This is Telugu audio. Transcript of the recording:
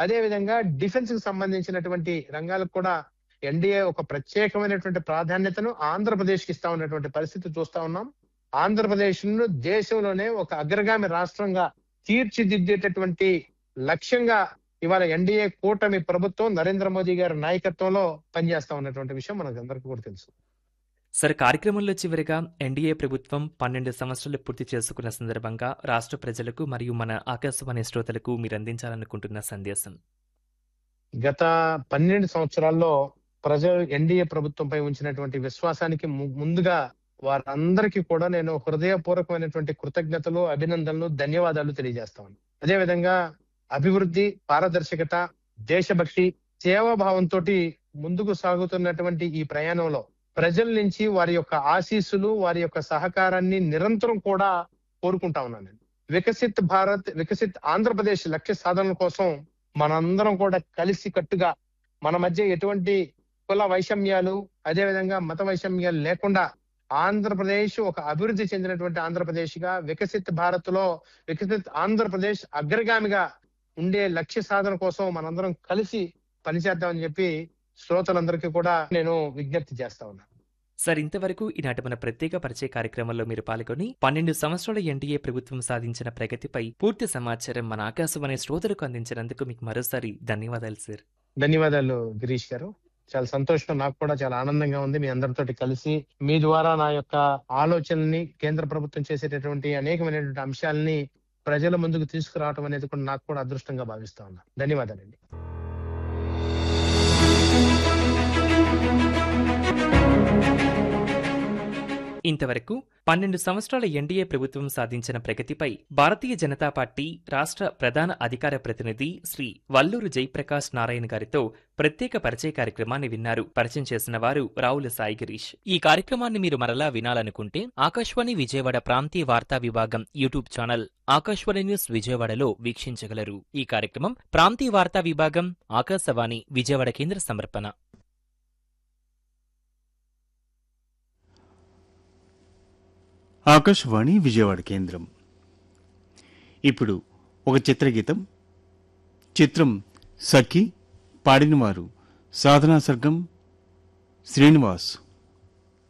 అదే విధంగా డిఫెన్స్ కి సంబంధించినటువంటి రంగాలకు కూడా ఎన్డీఏ ఒక ప్రత్యేకమైనటువంటి ప్రాధాన్యతను ఆంధ్రప్రదేశ్ కి ఇస్తా ఉన్నటువంటి పరిస్థితి చూస్తా ఉన్నాం ఆంధ్రప్రదేశ్ ను దేశంలోనే ఒక అగ్రగామి రాష్ట్రంగా తీర్చిదిద్దేటటువంటి లక్ష్యంగా ఇవాళ ఎన్డీఏ కూటమి ప్రభుత్వం నరేంద్ర మోదీ గారి నాయకత్వంలో పనిచేస్తా ఉన్నటువంటి విషయం మనకు అందరికీ కూడా తెలుసు సరే కార్యక్రమంలో చివరిగా ఎన్డీఏ ప్రభుత్వం పన్నెండు సంవత్సరాలు పూర్తి చేసుకున్న సందర్భంగా రాష్ట్ర ప్రజలకు మరియు మన ఆకాశవాణి శ్రోతలకు మీరు అందించాలనుకుంటున్న సందేశం గత పన్నెండు సంవత్సరాల్లో ప్రజలు ఎన్డీఏ ప్రభుత్వంపై ఉంచినటువంటి విశ్వాసానికి ము- ముందుగా వారందరికీ కూడా నేను హృదయపూర్వకమైనటువంటి కృతజ్ఞతలు అభినందనలు ధన్యవాదాలు తెలియజేస్తాను అదే విధంగా అభివృద్ధి పారదర్శకత దేశభక్తి సేవాభావంతో ముందుకు సాగుతున్నటువంటి ఈ ప్రయాణంలో ప్రజల నుంచి వారి యొక్క ఆశీస్సులు వారి యొక్క సహకారాన్ని నిరంతరం కూడా కోరుకుంటా ఉన్నాను నేను. వికసిత్ భారత్ వికసిత్ ఆంధ్రప్రదేశ్ లక్ష్య సాధన కోసం మనందరం కూడా కలిసి కట్టుగా మన మధ్య ఎటువంటి కుల వైషమ్యాలు అదే విధంగా మత వైషమ్యాలు లేకుండా ఆంధ్రప్రదేశ్ ఒక అభివృద్ధి చెందినటువంటి ఆంధ్రప్రదేశ్ గా వికసిత్ భారత్ లో వికసిత్ ఆంధ్రప్రదేశ్ అగ్రగామిగా ఉండే లక్ష్య సాధన కోసం మనందరం కలిసి పనిచేద్దామని చెప్పి శ్రోతలందరికీ కూడా నేను విజ్ఞప్తి చేస్తా ఉన్నాను సార్ ఇంతవరకు ఈనాటి మన ప్రత్యేక పరిచయ కార్యక్రమంలో మీరు పాల్గొని పన్నెండు సంవత్సరాల ఎన్డీఏ ప్రభుత్వం సాధించిన ప్రగతిపై పూర్తి సమాచారం మన ఆకాశవాణి శ్రోతలకు అందించినందుకు మీకు మరోసారి ధన్యవాదాలు సార్ ధన్యవాదాలు గిరీష్ గారు చాలా సంతోషం నాకు కూడా చాలా ఆనందంగా ఉంది మీ అందరితోటి కలిసి మీ ద్వారా నా యొక్క ఆలోచనల్ని కేంద్ర ప్రభుత్వం చేసేటటువంటి అనేకమైనటువంటి అంశాలని ప్రజల ముందుకు తీసుకురావడం అనేది కూడా నాకు కూడా అదృష్టంగా భావిస్తా ఉన్నా ధన్యవాదాలండి ఇంతవరకు పన్నెండు సంవత్సరాల ఎన్డీఏ ప్రభుత్వం సాధించిన ప్రగతిపై భారతీయ జనతా పార్టీ రాష్ట్ర ప్రధాన అధికార ప్రతినిధి శ్రీ వల్లూరు జయప్రకాష్ నారాయణ గారితో ప్రత్యేక పరిచయ కార్యక్రమాన్ని విన్నారు పరిచయం చేసిన వారు రావుల సాయి గిరీష్ ఈ కార్యక్రమాన్ని మీరు మరలా వినాలనుకుంటే ఆకాశవాణి విజయవాడ ప్రాంతీయ వార్తా విభాగం యూట్యూబ్ ఛానల్ ఆకాశవాణి న్యూస్ విజయవాడలో వీక్షించగలరు ఈ కార్యక్రమం ప్రాంతీయ వార్తా విభాగం ఆకాశవాణి విజయవాడ కేంద్ర సమర్పణ ఆకాశవాణి విజయవాడ కేంద్రం ఇప్పుడు ఒక చిత్రగీతం చిత్రం సఖి పాడినవారు సాధనా సర్గం శ్రీనివాస్